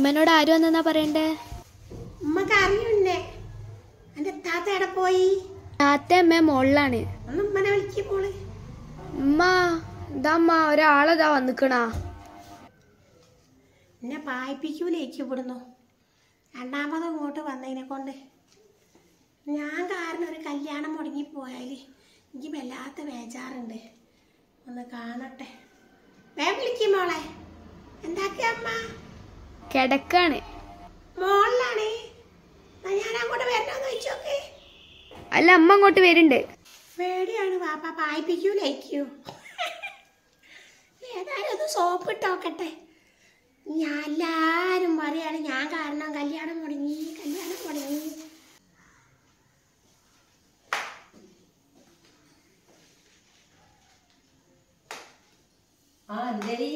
ഉമ്മനോട് ആരും വന്നെന്നാ പറയണ്ടേ ഉമ്മക്ക് അറിയുന്നേ എന്റെ താത്ത എവിടെ പോയി താത്ത അമ്മ മോളിലാണ് ഒന്ന് ഉമ്മനെ വിളിക്ക് പോള് ഉമ്മ ഇതമ്മ ഒരാളെതാ വന്നിക്കണാ എന്നെ പായിപ്പിക്കൂലേക്ക് ഇവിടുന്നു രണ്ടാമത് ഇങ്ങോട്ട് വന്നതിനെ കൊണ്ട് ഞാൻ കാരണം ഒരു കല്യാണം മുടങ്ങിപ്പോയാൽ എനിക്ക് വല്ലാത്ത ബേജാറുണ്ട് ഒന്ന് കാണട്ടെ വേ വിളിക്കും മോളെ എന്താക്കിയ അമ്മ കിടക്കാണ് മോളിലാണ് എന്നാ ഞാൻ അങ്ങോട്ട് വരണോന്ന് ചോദിച്ചോക്കെ അല്ല അമ്മ അങ്ങോട്ട് വരുന്നുണ്ട് പേടിയാണ് വാപ്പ പായിപ്പിക്കൂലേക്കോ ഏതായാലും ഒന്ന് സോപ്പ് ഇട്ടോക്കട്ടെ ഞാൻ എല്ലാരും പറയാണ് ഞാൻ കാരണം കല്യാണം മുടങ്ങി കല്യാണം മുടങ്ങി ആ അഞ്ജലി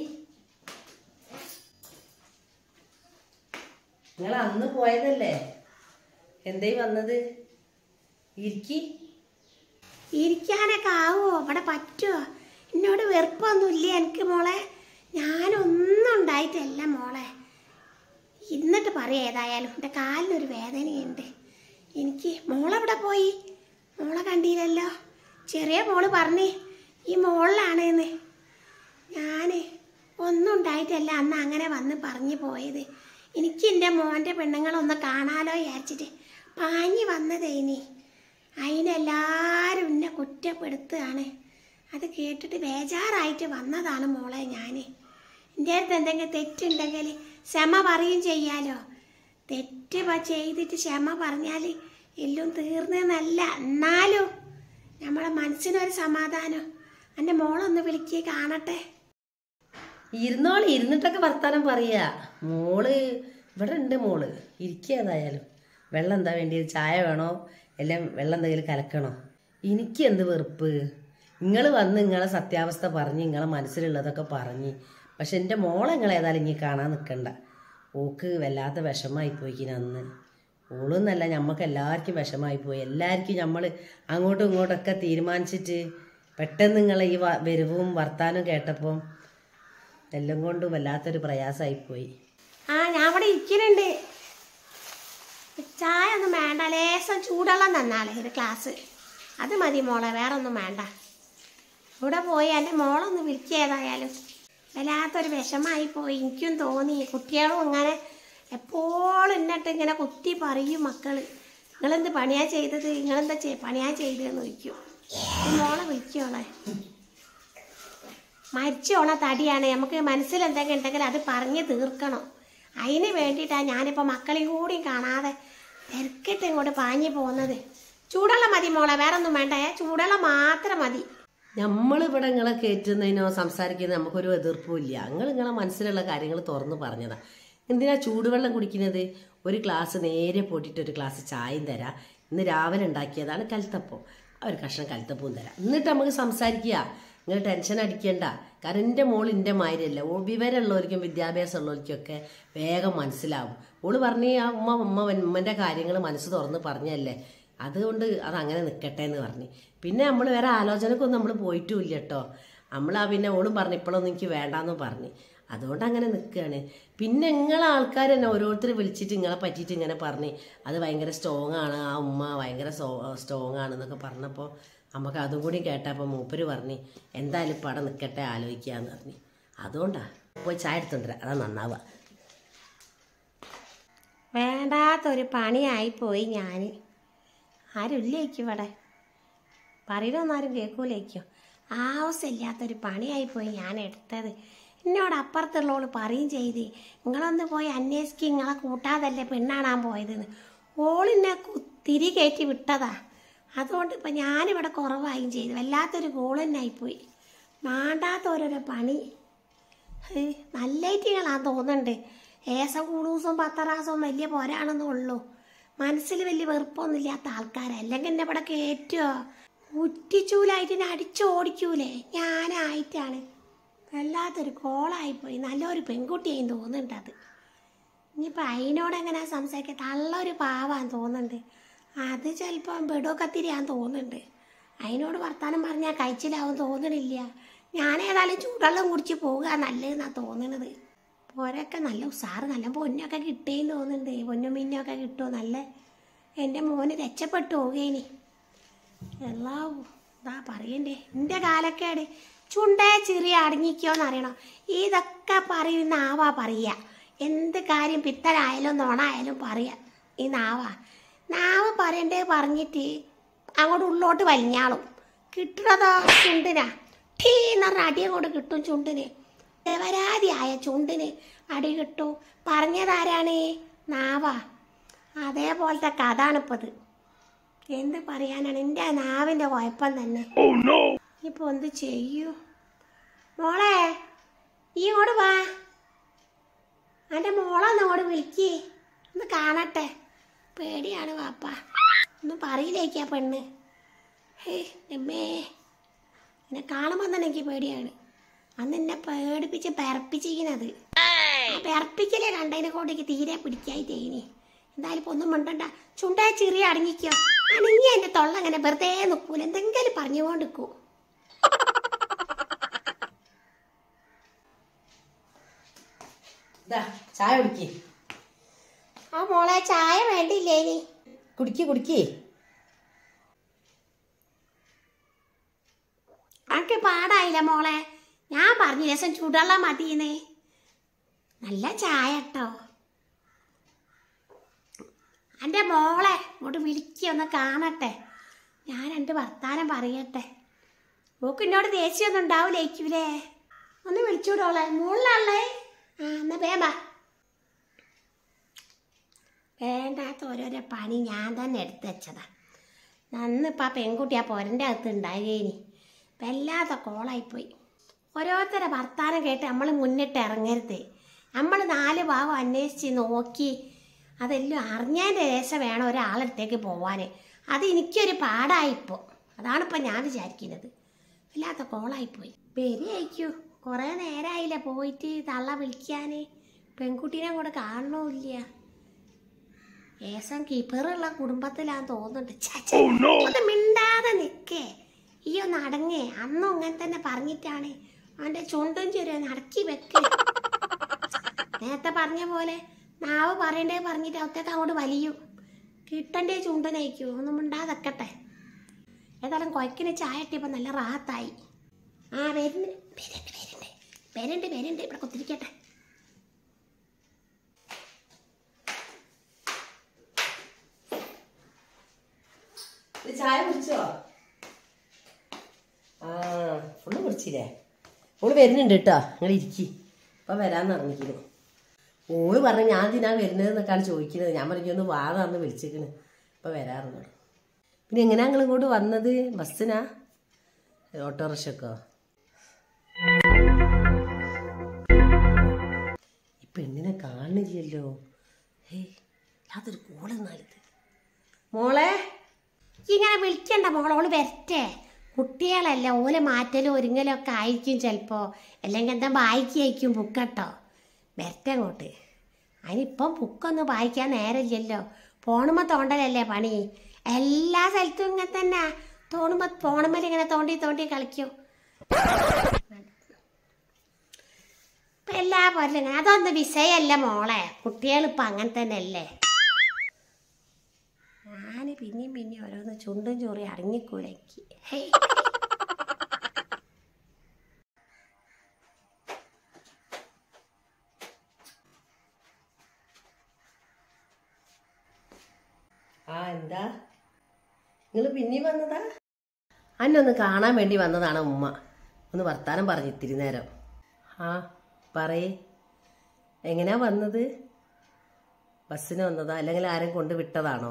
നിങ്ങൾ അന്ന് പോയതല്ലേ എന്തേ വന്നത് ഇരിക്കി ഇരിക്കാനൊക്കെ ആവുമോ ഇവിടെ പറ്റുമോ എന്നോട് വെറുപ്പൊന്നുമില്ല എനിക്ക് മോളെ ഞാനൊന്നും ഉണ്ടായിട്ടല്ല മോളെ എന്നിട്ട് പറയാം ഏതായാലും എൻ്റെ കാലിനൊരു വേദനയുണ്ട് എനിക്ക് മോളെവിടെ പോയി മോളെ കണ്ടില്ലല്ലോ ചെറിയ മോള് പറഞ്ഞേ ഈ മോളിലാണെന്ന് ഞാൻ ഒന്നും ഉണ്ടായിട്ടല്ല അന്ന് അങ്ങനെ വന്ന് പറഞ്ഞു പോയത് എനിക്ക് എൻ്റെ മോൻ്റെ പെണ്ണുങ്ങളൊന്ന് കാണാലോ വിചാരിച്ചിട്ട് പാഞ്ഞു വന്നതേനി അതിനെല്ലാവരും എന്നെ കുറ്റപ്പെടുത്തുകയാണ് അത് കേട്ടിട്ട് ബേജാറായിട്ട് വന്നതാണ് മോളെ ഞാൻ എൻ്റെ അടുത്ത് എന്തെങ്കിലും തെറ്റുണ്ടെങ്കിൽ ക്ഷമ പറയും ചെയ്യാലോ തെറ്റ് പ- ചെയ്തിട്ട് ക്ഷമ പറഞ്ഞാൽ എല്ലാം തീർന്നെന്നല്ല എന്നാലും നമ്മളെ മനസ്സിനൊരു സമാധാനം എൻ്റെ മോളൊന്ന് വിളിക്കുക കാണട്ടെ ഇരുന്നോള് ഇരുന്നിട്ടൊക്കെ വർത്താനം പറയാ മോള് ഇവിടെ ഉണ്ട് മോള് ഇരിക്കുക ഏതായാലും വെള്ളം എന്താ വേണ്ടിയത് ചായ വേണോ എല്ലാം വെള്ളം എന്തെങ്കിലും കലക്കണോ എനിക്ക് എന്ത് വെറുപ്പ് നിങ്ങൾ വന്ന് നിങ്ങളെ സത്യാവസ്ഥ പറഞ്ഞ് നിങ്ങളെ മനസ്സിലുള്ളതൊക്കെ പറഞ്ഞ് പക്ഷെ എൻ്റെ മോളെ നിങ്ങൾ ഏതായാലും ഇനി കാണാൻ നിൽക്കണ്ട ഓക്ക് വല്ലാത്ത വിഷമായി പോയിക്കിന് അന്ന് ഓളൊന്നല്ല ഞമ്മക്ക് എല്ലാവർക്കും വിഷമായി പോയി എല്ലാവർക്കും നമ്മൾ അങ്ങോട്ടും ഇങ്ങോട്ടൊക്കെ തീരുമാനിച്ചിട്ട് പെട്ടെന്ന് നിങ്ങളെ ഈ വ- വരവും വർത്താനവും കേട്ടപ്പം എല്ലാം കൊണ്ടും വല്ലാത്തൊരു പ്രയാസമായിപ്പോയി ആ ഞാൻ ഇവിടെ ഇരിക്കുന്നുണ്ട് ചായ ഒന്നും വേണ്ട ലേശം ചൂടുവെള്ളം തന്നാലേ ഒരു ക്ലാസ് അത് മതി മോളെ വേറെ ഒന്നും വേണ്ട ഇവിടെ പോയി എൻ്റെ മോളൊന്ന് വിളിക്കുക ഏതായാലും വല്ലാത്തൊരു വിഷമായി പോയി എനിക്കും തോന്നി കുട്ടികളും ഇങ്ങനെ എപ്പോഴും എന്നിട്ട് ഇങ്ങനെ കുത്തി പറയും മക്കള് നിങ്ങളെന്ത് പണിയാ ചെയ്തത് നിങ്ങളെന്താ ചെയ് പണിയാ ചെയ്തതെന്ന് ചോദിക്കും ഈ മോളെ വിളിക്കോളെ മരിച്ചോണ തടിയാണ് നമുക്ക് മനസ്സിൽ എന്തെങ്കിലും ഉണ്ടെങ്കിൽ അത് പറഞ്ഞ് തീർക്കണം അതിന് വേണ്ടിയിട്ടാണ് ഞാനിപ്പോൾ മക്കളെയും കൂടി കാണാതെ തിരക്കിട്ട് ഇങ്ങോട്ട് പാഞ്ഞു പോകുന്നത് ചൂടുവെള്ളം മതി മോളെ വേറെ ഒന്നും വേണ്ടേ ചൂടുവെള്ളം മാത്രം മതി നമ്മളിവിടെ നിങ്ങളെ കയറ്റുന്നതിനോ സംസാരിക്കുന്നതിനോ നമുക്കൊരു എതിർപ്പുമില്ല നിങ്ങൾ നിങ്ങളെ മനസ്സിലുള്ള കാര്യങ്ങൾ തുറന്ന് പറഞ്ഞതാ എന്തിനാ ചൂടുവെള്ളം കുടിക്കുന്നത് ഒരു ഗ്ലാസ് നേരെ പൊട്ടിയിട്ട് ഒരു ഗ്ലാസ് ചായയും തരാം ഇന്ന് രാവിലെ ഉണ്ടാക്കിയതാണ് കൽത്തപ്പം ഒരു കഷ്ണം കൽത്തപ്പവും തരാം എന്നിട്ട് നമുക്ക് സംസാരിക്കുക നിങ്ങൾ ടെൻഷൻ അടിക്കേണ്ട കാരണം എൻ്റെ മോൾ എൻ്റെ മാതിരിയല്ല ഓ വിവരമുള്ളവർക്കും വിദ്യാഭ്യാസം ഉള്ളവർക്കൊക്കെ വേഗം മനസ്സിലാവും ഓള് പറഞ്ഞ് ആ ഉമ്മ ഉമ്മ ഉമ്മൻ്റെ കാര്യങ്ങൾ മനസ്സ് തുറന്ന് പറഞ്ഞല്ലേ അതുകൊണ്ട് അത് അങ്ങനെ നിൽക്കട്ടെ എന്ന് പറഞ്ഞു പിന്നെ നമ്മൾ വേറെ ആലോചനക്കൊന്നും നമ്മൾ പോയിട്ടുമില്ല കേട്ടോ നമ്മൾ ആ പിന്നെ ഓളും പറഞ്ഞു ഇപ്പോഴൊന്നും എനിക്ക് വേണ്ടാന്ന് പറഞ്ഞു അതുകൊണ്ട് അങ്ങനെ നിൽക്കുകയാണ് പിന്നെ നിങ്ങളെ ആൾക്കാർ തന്നെ ഓരോരുത്തർ വിളിച്ചിട്ട് നിങ്ങളെ പറ്റിയിട്ട് ഇങ്ങനെ പറഞ്ഞ് അത് ഭയങ്കര സ്ട്രോങ് ആണ് ആ ഉമ്മ ഭയങ്കര സ്ട്രോങ് ആണെന്നൊക്കെ പറഞ്ഞപ്പോൾ നമുക്ക് അതും കൂടി കേട്ടപ്പോൾ മൂപ്പര് പറഞ്ഞ് എന്തായാലും ഇപ്പം അവിടെ നിൽക്കട്ടെ ആലോചിക്കാന്ന് പറഞ്ഞു അതുകൊണ്ടാണ് പോയി ചായ എടുത്തോണ്ടിരാ അതാ നന്നാവുക വേണ്ടാത്തൊരു പണിയായി പോയി ഞാൻ ആരുമില്ലേക്കും ഇവിടെ പറയുന്നൊന്നും ആരും കേൾക്കൂലേക്കും ആവശ്യമില്ലാത്തൊരു പണിയായിപ്പോയി ഞാൻ എടുത്തത് എന്നോട് അപ്പുറത്തുള്ളവള് പറയും ചെയ്ത് നിങ്ങളൊന്ന് പോയി അന്വേഷിക്ക് നിങ്ങളെ കൂട്ടാതല്ലേ പെണ്ണാണാൻ പോയതെന്ന് ഓളിന്നെ കു- തിരി കയറ്റി വിട്ടതാ അതുകൊണ്ട് ഇപ്പം ഞാനിവിടെ കുറവായും ചെയ്തു വല്ലാത്തൊരു ഗോൾ തന്നെ ആയിപ്പോയി വേണ്ടാത്ത ഓരോരോ പണി ഹേയ്, നല്ല ഐറ്റിങ്ങളാന്ന് തോന്നുന്നുണ്ട് ഏസം കൂടൂസും പത്തറാസും വലിയ പോരാണെന്നേ ഉള്ളൂ മനസ്സിൽ വലിയ വെറുപ്പൊന്നുമില്ലാത്ത ആൾക്കാരാ അല്ലെങ്കിൽ എന്നെ ഇവിടെ കയറ്റുമോ കുറ്റിച്ചൂലായിട്ട് എന്നെ അടിച്ചോടിക്കൂലേ ഞാനായിട്ടാണ് വല്ലാത്തൊരു കോളായിപ്പോയി നല്ലൊരു പെൺകുട്ടിയായി തോന്നുന്നുണ്ട് അത് ഇനിയിപ്പോൾ അതിനോട് എങ്ങനെയാ സംസാരിക്കുക തള്ളൊരു പാവാന്ന് തോന്നുന്നുണ്ട് അത് ചിലപ്പം ബെഡോക്കത്തിരിയാന്ന് തോന്നുന്നുണ്ട് അതിനോട് വർത്താനം പറഞ്ഞാൽ കഴിച്ചിലാവും തോന്നണില്ല ഞാൻ ഏതായാലും ചൂടുവെള്ളം കുടിച്ച് പോവുക നല്ലതെന്നാ തോന്നണത് ഓരൊക്കെ നല്ല ഉസാറ് നല്ല പൊന്നൊക്കെ കിട്ടേന്ന് തോന്നുന്നുണ്ട് പൊന്നും മിന്നൊക്കെ കിട്ടുമോ നല്ല എൻ്റെ മോന് രക്ഷപ്പെട്ടു പോകേനി എല്ലാ ഇതാ പറയണ്ടേ എൻ്റെ കാലക്കേട് ചുണ്ടേ ചെറിയ അടങ്ങിക്കോന്ന് അറിയണം ഇതൊക്കെ പറയുന്ന ആവാ പറയുക എന്ത് കാര്യം പിത്തനായാലും നോണായാലും പറയാ ഈ നാവാ നാവ് പറയണ്ടേ പറഞ്ഞിട്ട് അങ്ങോട്ട് ഉള്ളോട്ട് വലിഞ്ഞാളും കിട്ടണതോ ചുണ്ടിനാ ടീ എന്ന് പറഞ്ഞ അടി അങ്ങോട്ട് കിട്ടും ചുണ്ടിന് വരാതിയായ ചുണ്ടിന് അടി കിട്ടും പറഞ്ഞതാരാണ് നാവാ അതേപോലത്തെ കഥാണിപ്പത് എന്ത് പറയാനാണ് എൻ്റെ നാവിൻ്റെ കുഴപ്പം തന്നെ ഇപ്പൊ എന്ത് ചെയ്യൂ മോളെ ഈ ഇങ്ങോട്ട് വാ എൻ്റെ മോളെ ഒന്ന് അങ്ങോട്ട് വിളിക്ക് ഒന്ന് കാണട്ടെ പേടിയാണ് വാപ്പ ഒന്നും പറയില്ലേക്കാ പെണ്ണ് ഹേ എമ്മേ എന്നെ കാണുമ്പോൾ തന്നെ എനിക്ക് പേടിയാണ് അന്ന് എന്നെ പേടിപ്പിച്ച് പെറപ്പിച്ചിരിക്കണത് ആ പെറപ്പിക്കലേ കണ്ടതിനെ കൊണ്ടേക്ക് തീരെ പിടിക്കായിട്ടേനി എന്തായാലും ഇപ്പൊ ഒന്നും മിണ്ടണ്ട ചുണ്ടാ ചെറിയ അടങ്ങിക്കോ അണങ്ങി എന്റെ തൊള്ള അങ്ങനെ വെറുതെ നിൽക്കൂല എന്തെങ്കിലും പറഞ്ഞുകൊണ്ട് നിൽക്കൂ ഇതാ ചായ കുടിക്ക് ആ മോളെ ചായ വേണ്ടിയില്ലേ ഇനി കുടിക്ക് കുടിക്ക് അനക്ക് പാടായില്ല മോളെ ഞാൻ പറഞ്ഞു രസം ചൂടുള്ള മതിയെന്നേ നല്ല ചായ കേട്ടോ എൻ്റെ മോളെ ഇങ്ങോട്ട് വിളിക്കുക ഒന്ന് കാണട്ടെ ഞാൻ രണ്ട് വർത്താനം പറയട്ടെ മോക്ക് എന്നോട് ദേഷ്യമൊന്നും ഉണ്ടാവില്ലേക്കൂലേ ഒന്ന് വിളിച്ചൂടോളെ മുകളിലാളേ ആ എന്നാ വേമ്പാ വേണ്ടാത്ത ഓരോരോ പണി ഞാൻ തന്നെ എടുത്ത് വെച്ചതാ നന്നിപ്പോൾ ആ പെൺകുട്ടി ആ പൊരൻ്റെ അകത്ത് ഉണ്ടായേനി വല്ലാത്ത കോളായിപ്പോയി ഓരോരുത്തരെ വർത്താനം കേട്ട് നമ്മൾ മുന്നിട്ട് ഇറങ്ങരുത് നമ്മൾ നാല് ഭാഗം അന്വേഷിച്ച് നോക്കി അതെല്ലാം അറിഞ്ഞതിൻ്റെ ശേഷം വേണം ഒരാളടുത്തേക്ക് പോവാൻ അത് എനിക്കൊരു പാടായിപ്പോൾ അതാണിപ്പോൾ ഞാൻ വിചാരിക്കുന്നത് വല്ലാത്ത കോളായിപ്പോയി വരികയായിരിക്കൂ കുറേ നേരമായില്ലേ പോയിട്ട് തള്ള വിളിക്കാൻ പെൺകുട്ടീനെ കൂടെ കാണണമില്ല ഏസം കീപ്പറുള്ള കുടുംബത്തിലാന്ന് തോന്നുന്നുണ്ട് ഛെ, ഛെ. ഒന്ന് മിണ്ടാതെ നിക്കേ ഈ ഒന്ന് അടങ്ങേ അന്നും ഇങ്ങനെ തന്നെ പറഞ്ഞിട്ടാണ് അവന്റെ ചുണ്ടും ചെറിയ നടക്കി വെക്ക് നേരത്തെ പറഞ്ഞ പോലെ നാവ് പറയണ്ടേ പറഞ്ഞിട്ട് അവത്തേക്ക് അങ്ങോട്ട് വലിയും കിട്ടണ്ടേ ചുണ്ടനയക്കൂ ഒന്നും മിണ്ടാതെക്കട്ടെ ഏതായാലും കൊയ്ക്കിന് ചായ ഇട്ടിയപ്പോ നല്ല റാത്തായി ആ വരുന്നുണ്ട് വരുന്നുണ്ട് വരുന്നുണ്ട് വരുന്നുണ്ട് വരുന്നുണ്ട് ഇവിടെ കുത്തിരിക്കട്ടെ ഇത് ചായ കുടിച്ചോ ആ ഫുള്ള് കുടിച്ചില്ലേ ഓള് വരുന്നുണ്ട് കേട്ടോ നിങ്ങൾ ഇരിക്കി ഇപ്പൊ വരാന്ന് പറഞ്ഞിരിക്കുന്നു ഓള് പറഞ്ഞു ഞാൻ ഇതിനാ വരുന്നത് എന്നൊക്കെയാണ് ചോദിക്കുന്നത് ഞാൻ പറഞ്ഞു ഒന്ന് വാ എന്ന് വിളിച്ചിരിക്കണ് ഇപ്പൊ വരാറുണ്ട് പിന്നെ എങ്ങനെയാ നിങ്ങൾ ഇങ്ങോട്ട് വന്നത് ബസ്സിനാ ഓട്ടോറിക്ഷക്കോ ഈ പെണ്ണിനെ കാണുന്നില്ലല്ലോ ഹേ യാതൊരു കോളെന്നാലിത് മോളെ ഇങ്ങനെ വിളിക്കണ്ട മോളോള് വരട്ടെ കുട്ടികളല്ല ഓല് മാറ്റലും ഒരുങ്ങലും ഒക്കെ ആയിരിക്കും ചിലപ്പോ അല്ലെങ്കിൽ എന്താ വായിക്കായിരിക്കും ബുക്കട്ടോ വരട്ടെ അങ്ങോട്ട് അതിനിപ്പം ബുക്കൊന്നും വായിക്കാൻ നേരമില്ലല്ലോ ഫോണുമ്മ തോണ്ടലല്ലേ പണി എല്ലാ സ്ഥലത്തും ഇങ്ങനെ തന്നെ തോണുമ്പോ ഫോണുമ്മൽ ഇങ്ങനെ തോണ്ടി തോണ്ടി കളിക്കും ഇപ്പൊ എല്ലാ പോലും ഇങ്ങനെ അതൊന്നും വിഷയമല്ല മോളെ കുട്ടികളിപ്പോ അങ്ങനെ തന്നെ അല്ലേ ഞാൻ പിന്നെയും പിന്നെയും ഓരോന്ന് ചുണ്ടും ചോറി അടങ്ങിക്കൂല എനിക്ക് ഹേയ്. ആ എന്താ നിങ്ങൾ പിന്നെയും വന്നതാ അന്നൊന്ന് കാണാൻ വേണ്ടി വന്നതാണ് ഉമ്മ ഒന്ന് വർത്താനം പറഞ്ഞു ഇത്തിരി നേരം ആ പറയേ എങ്ങനെയാ വന്നത് ബസ്സിന് വന്നതാ അല്ലെങ്കിൽ ആരും കൊണ്ട് വിട്ടതാണോ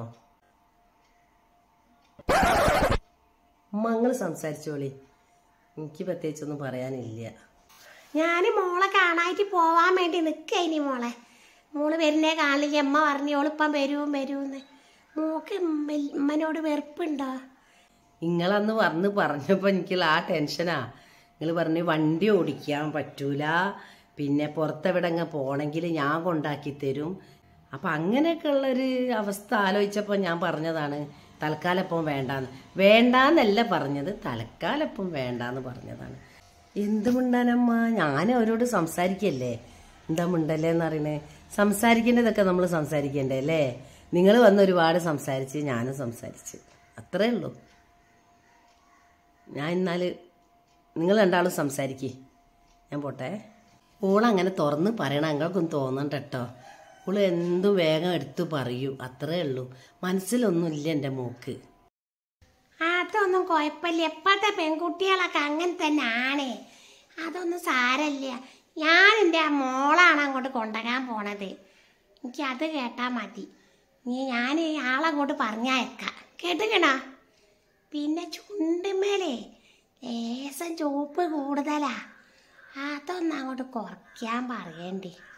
ഉമ്മ നിങ്ങൾ സംസാരിച്ചോളി എനിക്ക് പ്രത്യേകിച്ചൊന്നും പറയാനില്ല ഞാൻ മോളെ കാണായിട്ട് പോവാൻ വേണ്ടി നിൽക്കേനി മോളെ മോള് വരുന്നേ കാണില്ല അമ്മ പറഞ്ഞു ഓളിപ്പം വരും വരൂന്ന് മോക്ക് ഉമ്മ- ഉമ്മനോട് വെറുപ്പുണ്ടോ നിങ്ങളന്ന് വന്ന് പറഞ്ഞപ്പോൾ എനിക്കുള്ള ആ ടെൻഷനാ നിങ്ങൾ പറഞ്ഞു വണ്ടി ഓടിക്കാൻ പറ്റൂല പിന്നെ പുറത്തെവിടെങ്ങ പോണെങ്കിൽ ഞാൻ കൊണ്ടാക്കി തരും അപ്പം അങ്ങനെയൊക്കെ ഉള്ളൊരു അവസ്ഥ ആലോചിച്ചപ്പോൾ ഞാൻ പറഞ്ഞതാണ് തൽക്കാലപ്പം വേണ്ടാന്ന് വേണ്ടാന്നല്ല പറഞ്ഞത് തൽക്കാലപ്പം വേണ്ടാന്ന് പറഞ്ഞതാണ് എന്ത് മിണ്ടാനമ്മ ഞാൻ അവരോട് സംസാരിക്കല്ലേ എന്താ മുണ്ടല്ലേ എന്ന് പറയണേ സംസാരിക്കേണ്ടതൊക്കെ നമ്മൾ സംസാരിക്കേണ്ടേ അല്ലേ നിങ്ങൾ വന്ന് ഒരുപാട് സംസാരിച്ച് ഞാനും സംസാരിച്ച് അത്രേ ഉള്ളൂ ഞാൻ എന്നാൽ നിങ്ങൾ രണ്ടാളും സംസാരിക്കേ ഞാൻ പോട്ടെ ഓളങ്ങനെ തുറന്ന് പറയണം ഞങ്ങൾക്കൊന്നും തോന്നണ്ട കേട്ടോ ഓള് എന്തും വേഗം എടുത്തു പറയൂ അത്രേ ഉള്ളൂ മനസ്സിലൊന്നുമില്ല എൻ്റെ മോക്ക് അതൊന്നും കുഴപ്പമില്ല ഇപ്പോഴത്തെ പെൺകുട്ടികളൊക്കെ അങ്ങനെ തന്നെ ആണ് അതൊന്നും സാരമില്ല ഞാൻ എൻ്റെ ആ മോളാണ് അങ്ങോട്ട് കൊണ്ടുപോകാൻ പോണത് എനിക്ക് അത് കേട്ടാൽ മതി നീ ഞാൻ ഈ ആളങ്ങോട്ട് പറഞ്ഞയക്കാം കേട്ടുകണോ പിന്നെ ചുണ്ടുമേലേ ലേശം ചുവപ്പ് കൂടുതലാ അതൊന്ന് അങ്ങോട്ട് കുറയ്ക്കാൻ പറയണ്ടേ